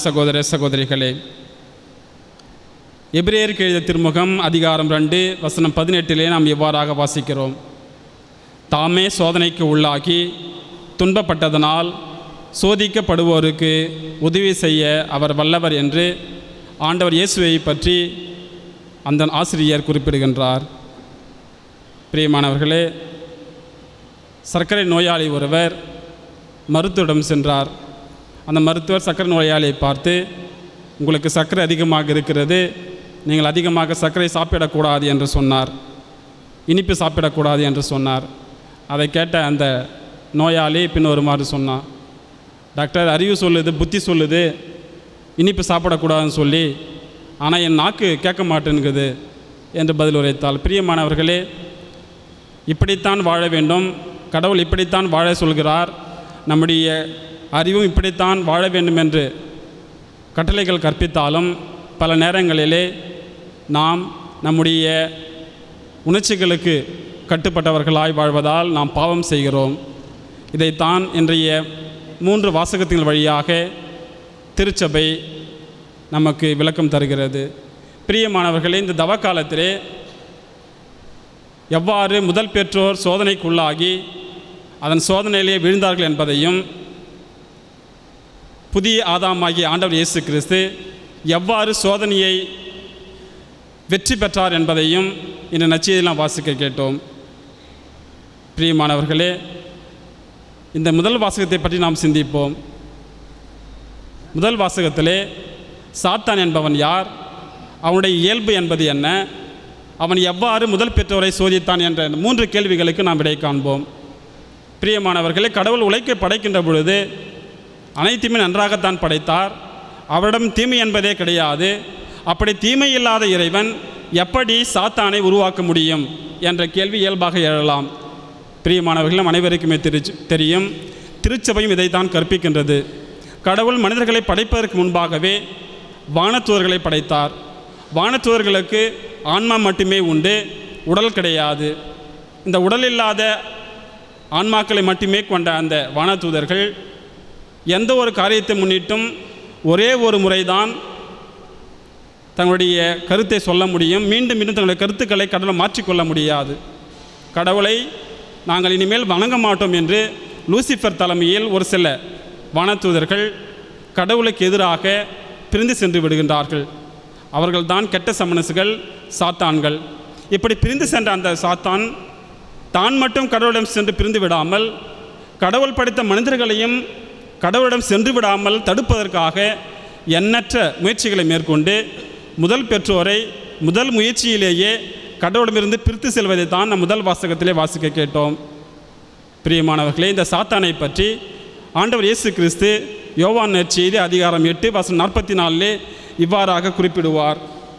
சகோதர சகோதரிகளே எபிரேயருக்கு எழுதிய திருமுகம் அதிகாரம் ரெண்டு வசனம் பதினெட்டிலே நாம் இவ்வாறாக வாசிக்கிறோம் தாமே சோதனைக்கு உள்ளாகி துன்பப்பட்டதனால் சோதிக்கப்படுவோருக்கு உதவி செய்ய அவர் வல்லவர் என்று ஆண்டவர் இயேசுவை பற்றி அந்த ஆசிரியர் குறிப்பிடுகின்றார் பிரியமானவர்களே சர்க்கரை நோயாளி ஒருவர் மருத்துவரிடம் சென்றார் அந்த மருத்துவர் சர்க்கரை நோயாளியை பார்த்து உங்களுக்கு சர்க்கரை அதிகமாக இருக்கிறது நீங்கள் அதிகமாக சர்க்கரை சாப்பிடக்கூடாது என்று சொன்னார் இனிப்பு சாப்பிடக்கூடாது என்று சொன்னார் அதை கேட்ட அந்த நோயாளி பின்வருமாறு சொன்னான் டாக்டர் அறிவு சொல்லுது புத்தி சொல்லுது இனிப்பு சாப்பிடக்கூடாதுன்னு சொல்லி ஆனால் என் நாக்கு கேட்க மாட்டேங்குது என்று பதில் உரைத்தாள் பிரியமானவர்களே இப்படித்தான் வாழ வேண்டும் கடவுள் இப்படித்தான் வாழ சொல்கிறார் நம்முடைய அறிவும் இப்படித்தான் வாழ வேண்டும் என்று கட்டளைகள் கற்பித்தாலும் பல நேரங்களிலே நாம் நம்முடைய உணர்ச்சிகளுக்கு கட்டுப்பட்டவர்களாய் வாழ்வதால் நாம் பாவம் செய்கிறோம் இதைத்தான் இன்றைய மூன்று வாசகத்தின் வழியாக திருச்சபை நமக்கு விளக்கம் தருகிறது பிரியமானவர்களே இந்த தவ காலத்திலே எவ்வாறு முதல் பெற்றோர் சோதனைக்குள்ளாகி அதன் சோதனையிலே விழுந்தார்கள் என்பதையும் புதிய ஆதாமாகிய ஆண்டவர் இயேசு கிறிஸ்து எவ்வாறு சோதனையை வெற்றி பெற்றார் என்பதையும் இந்த நச்செய்தியில் நாம் வாசிக்க கேட்டோம் பிரியமானவர்களே இந்த முதல் வாசகத்தை பற்றி நாம் சிந்திப்போம் முதல் வாசகத்திலே சாத்தான் என்பவன் யார் அவனுடைய இயல்பு என்பது என்ன அவன் எவ்வாறு முதல் பெற்றோரை சோதித்தான் என்ற இந்த மூன்று கேள்விகளுக்கு நாம் விடை காண்போம் பிரியமானவர்களே கடவுள் உழைக்க படைக்கின்ற பொழுது அனைத்துமே நன்றாகத்தான் படைத்தார் அவரிடம் தீமை என்பதே கிடையாது அப்படி தீமை இல்லாத இறைவன் எப்படி சாத்தானை உருவாக்க முடியும் என்ற கேள்வி இயல்பாக எழலாம் பிரியமானவர்களும் அனைவருக்குமே திரு தெரியும் திருச்சபையும் இதைத்தான் கற்பிக்கின்றது கடவுள் மனிதர்களை படைப்பதற்கு முன்பாகவே வானத்துவர்களை படைத்தார் வானத்துவர்களுக்கு ஆன்மா மட்டுமே உண்டு உடல் கிடையாது இந்த உடல் இல்லாத ஆன்மாக்களை மட்டுமே கொண்ட அந்த வானதூதர்கள் எந்த ஒரு காரியத்தை முன்னிட்டும் ஒரே ஒரு முறைதான் தங்களுடைய கருத்தை சொல்ல முடியும் மீண்டும் மீண்டும் தங்களுடைய கருத்துக்களை கடவுளை மாற்றிக்கொள்ள முடியாது கடவுளை நாங்கள் இனிமேல் வணங்க மாட்டோம் என்று லூசிஃபர் தலைமையில் ஒரு சில வானதூதர்கள் கடவுளுக்கு எதிராக பிரிந்து சென்று விடுகின்றார்கள் அவர்கள்தான் கெட்ட சமனசுகள் சாத்தான்கள் இப்படி பிரிந்து சென்ற அந்த சாத்தான் தான் மட்டும் கடவுளிடம் சென்று பிரிந்து விடாமல் கடவுள் படைத்த மனிதர்களையும் கடவுளிடம் சென்று விடாமல் தடுப்பதற்காக எண்ணற்ற முயற்சிகளை மேற்கொண்டு முதல் பெற்றோரை முதல் முயற்சியிலேயே கடவுளிடமிருந்து பிரித்து செல்வதை தான் நம் முதல் வாசகத்திலே வாசிக்க கேட்டோம் பிரியமானவர்களே இந்த சாத்தானை பற்றி ஆண்டவர் இயேசு கிறிஸ்து யோவான் நற்செய்தி அதிகாரம் எட்டு வசனம் நாற்பத்தி நாலிலே இவ்வாறாக குறிப்பிடுவார்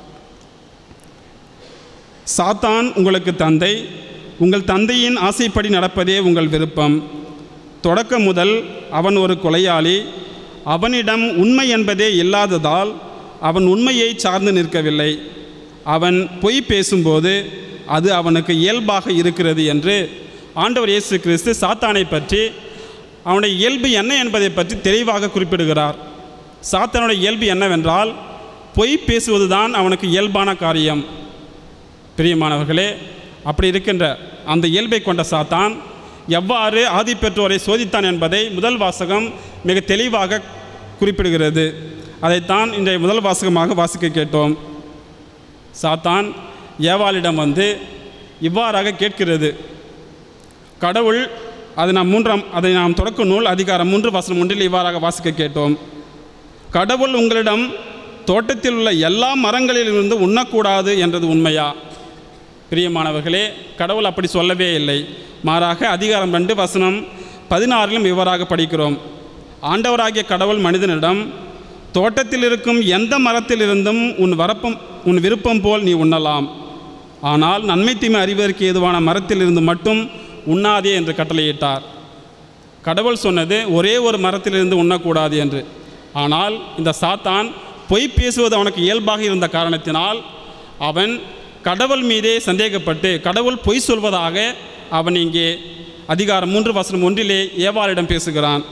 சாத்தான் உங்களுக்கு தந்தை உங்கள் தந்தையின் ஆசைப்படி நடப்பதே உங்கள் விருப்பம் தொடக்கம் முதல் அவன் ஒரு கொலையாளி அவனிடம் உண்மை என்பதே இல்லாததால் அவன் உண்மையை சார்ந்து நிற்கவில்லை அவன் பொய் பேசும்போது அது அவனுக்கு இயல்பாக இருக்கிறது என்று ஆண்டவர் இயேசு கிறிஸ்து சாத்தானை பற்றி அவனுடைய இயல்பு என்ன என்பதை பற்றி தெளிவாக குறிப்பிடுகிறார் சாத்தானுடைய இயல்பு என்னவென்றால் பொய் பேசுவதுதான் அவனுக்கு இயல்பான காரியம் பிரியமானவர்களே அப்படி இருக்கின்ற அந்த இயல்பை கொண்ட சாத்தான் எவ்வாறு ஆதி பெற்றோரை சோதித்தான் என்பதை முதல் வாசகம் மிக தெளிவாக குறிப்பிடுகிறது அதைத்தான் இன்றைய முதல் வாசகமாக வாசிக்க கேட்டோம் சாத்தான் ஏவாளிடம் வந்து இவ்வாறாக கேட்கிறது கடவுள் அது நாம் மூன்றாம் அதை நாம் தொடக்க நூல் அதிகாரம் மூன்று வசனம் ஒன்றில் இவ்வாறாக வாசிக்க கேட்டோம் கடவுள் உங்களிடம் தோட்டத்தில் உள்ள எல்லா மரங்களிலிருந்து உண்ணக்கூடாது என்றது உண்மையா பிரியமானவர்களே கடவுள் அப்படி சொல்லவே இல்லை மாறாக அதிகாரம் ரெண்டு வசனம் பதினாறிலும் இவ்வாறாக படிக்கிறோம் ஆண்டவராகிய கடவுள் மனிதனிடம் தோட்டத்தில் இருக்கும் எந்த மரத்திலிருந்தும் உன் வரப்பம் உன் விருப்பம் போல் நீ உண்ணலாம் ஆனால் நன்மை தீமை அறிவதற்கு ஏதுவான மரத்திலிருந்து மட்டும் உண்ணாதே என்று கட்டளையிட்டார் கடவுள் சொன்னது ஒரே ஒரு மரத்திலிருந்து உண்ணக்கூடாது என்று ஆனால் இந்த சாத்தான் பொய் பேசுவது அவனுக்கு இயல்பாக இருந்த காரணத்தினால் அவன் கடவுள் மீதே சந்தேகப்பட்டு கடவுள் பொய் சொல்வதாக அவன் இங்கே அதிகாரம் மூன்று வசனம் ஒன்றிலே ஏவாளிடம் பேசுகிறான்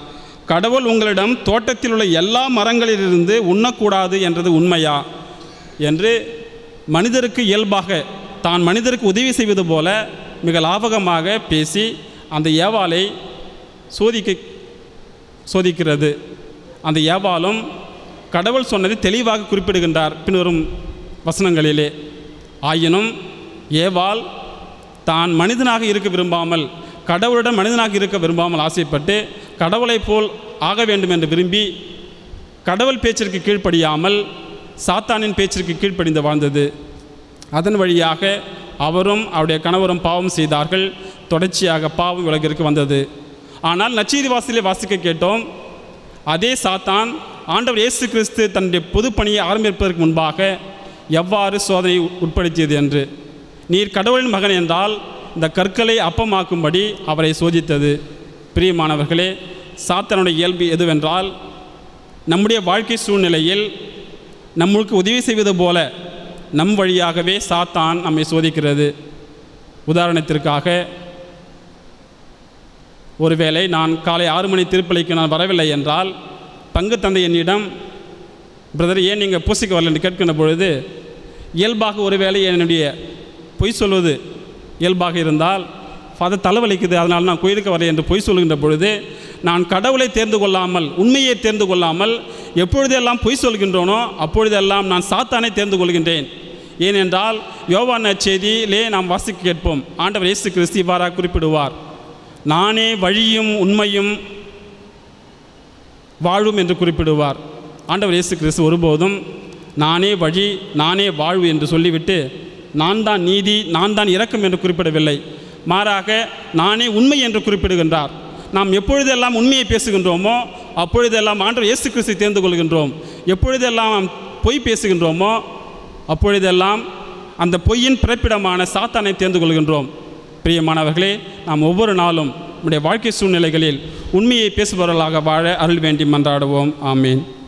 கடவுள் உங்களிடம் தோட்டத்தில் உள்ள எல்லா மரங்களிலிருந்து உண்ணக்கூடாது என்றது உண்மையா என்று மனிதருக்கு இயல்பாக தான் மனிதருக்கு உதவி செய்வது போல மிக லாபகமாக பேசி அந்த ஏவாளை சோதிக்க சோதிக்கிறது அந்த ஏவாளும் கடவுள் சொன்னதை தெளிவாக குறிப்பிடுகின்றார் பின்வரும் வசனங்களிலே ஆயினும் ஏவாள் தான் மனிதனாக இருக்க விரும்பாமல் கடவுளிடம் மனிதனாக இருக்க விரும்பாமல் ஆசைப்பட்டு கடவுளைப் போல் ஆக வேண்டும் என்று விரும்பி கடவுள் பேச்சிற்கு கீழ்ப்படியாமல் சாத்தானின் பேச்சிற்கு கீழ்ப்படிந்து வாழ்ந்தது அதன் வழியாக அவரும் அவருடைய கணவரும் பாவம் செய்தார்கள் தொடர்ச்சியாக பாவம் உலகிற்கு வந்தது ஆனால் நச்சீதி வாசலில் வாசிக்க கேட்டோம் அதே சாத்தான் ஆண்டவர் இயேசு கிறிஸ்து தன்னுடைய பொது பணியை ஆரம்பிப்பதற்கு முன்பாக எவ்வாறு சோதனை உட்படுத்தியது என்று நீர் கடவுளின் மகன் என்றால் இந்த கற்களை அப்பமாக்கும்படி அவரை சோதித்தது பிரியமானவர்களே சாத்தானுடைய இயல்பு எதுவென்றால் நம்முடைய வாழ்க்கை சூழ்நிலையில் நம்மளுக்கு உதவி செய்வது போல நம் வழியாகவே சாத்தான் நம்மை சோதிக்கிறது உதாரணத்திற்காக ஒருவேளை நான் காலை ஆறு மணி திருப்பலிக்கு நான் வரவில்லை என்றால் பங்கு தந்தை என்னிடம் பிரதர் ஏன் நீங்கள் பூசிக்க வரல என்று கேட்கின்ற பொழுது இயல்பாக ஒருவேளை என்னுடைய பொய் சொல்வது இயல்பாக இருந்தால் ஃபாதர் தலைவலிக்குது அதனால் நான் கோயிலுக்கு வரலை என்று பொய் சொல்கின்ற பொழுது நான் கடவுளை தேர்ந்து கொள்ளாமல் உண்மையை தேர்ந்து கொள்ளாமல் எப்பொழுதெல்லாம் பொய் சொல்கின்றோனோ அப்பொழுதெல்லாம் நான் சாத்தானை தேர்ந்து கொள்கின்றேன் ஏனென்றால் யோவான் செய்தியிலே நாம் வாசிக்க கேட்போம் ஆண்டவர் இயேசு கிறிஸ்து இவ்வாறாக குறிப்பிடுவார் நானே வழியும் உண்மையும் வாழும் என்று குறிப்பிடுவார் ஆண்டவர் இயேசு கிறிஸ்து ஒருபோதும் நானே வழி நானே வாழ்வு என்று சொல்லிவிட்டு நான் தான் நீதி நான் தான் இரக்கம் என்று குறிப்பிடவில்லை மாறாக நானே உண்மை என்று குறிப்பிடுகின்றார் நாம் எப்பொழுதெல்லாம் உண்மையை பேசுகின்றோமோ அப்பொழுதெல்லாம் ஆண்டவர் இயேசு கிறிஸ்து தேர்ந்து கொள்கின்றோம் எப்பொழுதெல்லாம் நாம் பொய் பேசுகின்றோமோ அப்பொழுதெல்லாம் அந்த பொய்யின் பிறப்பிடமான சாத்தானை தேர்ந்து கொள்கின்றோம் பிரியமானவர்களே நாம் ஒவ்வொரு நாளும் நம்முடைய வாழ்க்கை சூழ்நிலைகளில் உண்மையை பேசுபவர்களாக வாழ அருள் வேண்டி மன்றாடுவோம் ஆமீன்